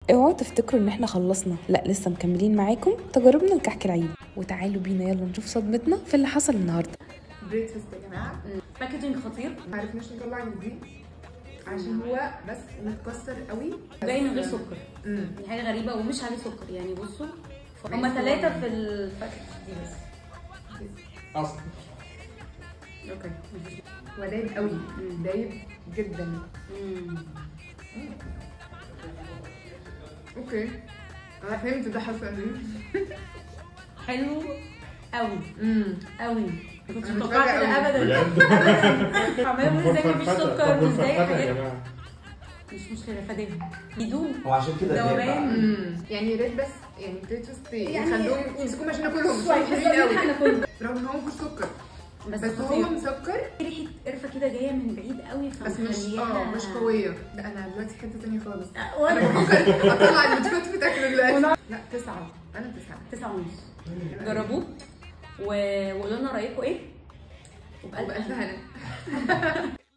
اوعوا تفتكروا ان احنا خلصنا لا لسه مكملين معاكم تجاربنا لكحك العيد وتعالوا بينا يلا نشوف صدمتنا في اللي حصل النهارده بريكفاست يا جماعه باكجينج خطير ما عرفناش نطلع جديد عشان هو بس متكسر قوي جاي من غير سكر امم دي حاجه غريبه ومش عليه سكر يعني بصوا هما ثلاثه في الباكج دي بس اصلا اوكي هو دايب قوي مم. دايب جدا مم. اوكي انا فهمت ده حصل ليه حلو قوي امم قوي ما كنتش أنا متوقعه متفاجئة كده أوي. ابدا عمال ازاي مفيش سكر طب وازاي والفرفتة يا حاجات جماعه مش مشكله فادهم يدوم هو عشان كده ذوبان. دايب بقى. امم يعني يا ريت بس يعني بريكفاست يعني- يخلوهم يمسكوهم عشان كلهم شويه حلوين قوي احنا كله رغم ان هو مفيهوش سكر بس, بس هو خطير مسكر ريحه قرفه كده جايه من بعيد قوي بس مش اه مش قويه لا انا دلوقتي في حته ثانيه خالص انا وانا بفكر اطلع المتفتفت اكله دلوقتي لا تسعه انا تسعه تسعة ونص جربوه و- وقولوا لنا رايكم ايه وبألف وبألف هنا. هنا